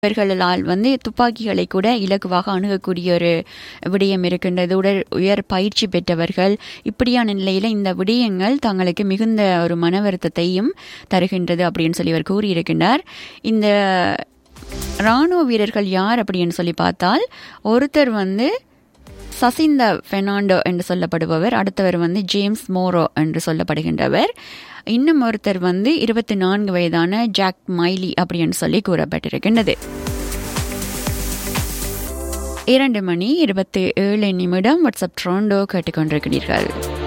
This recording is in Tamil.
இவர்களால் வந்து துப்பாக்கிகளை கூட இலகுவாக அணுகக்கூடிய ஒரு விடயம் இருக்கின்றது உடல் உயர் பயிற்சி பெற்றவர்கள் இப்படியான நிலையில இந்த விடயங்கள் தங்களுக்கு மிகுந்த ஒரு மன வருத்தத்தையும் தருகின்றது அப்படின்னு சொல்லி அவர் கூறியிருக்கின்றார் இந்த இராணுவ வீரர்கள் யார் அப்படின்னு சொல்லி பார்த்தால் ஒருத்தர் வந்து சசிந்த பெர்னாண்டோ என்று சொல்லப்படுபவர் அடுத்தவர் வந்து ஜேம்ஸ் மோரோ என்று சொல்லப்படுகின்றவர் இன்னும் ஒருத்தர் வந்து இருபத்தி நான்கு வயதான ஜாக் மைலி அப்படின்னு சொல்லி கூறப்பட்டிருக்கின்றது இரண்டு மணி இருபத்தி ஏழு நிமிடம் வாட்ஸ்அப் ட்ரோண்டோ கேட்டுக்கொண்டிருக்கிறீர்கள்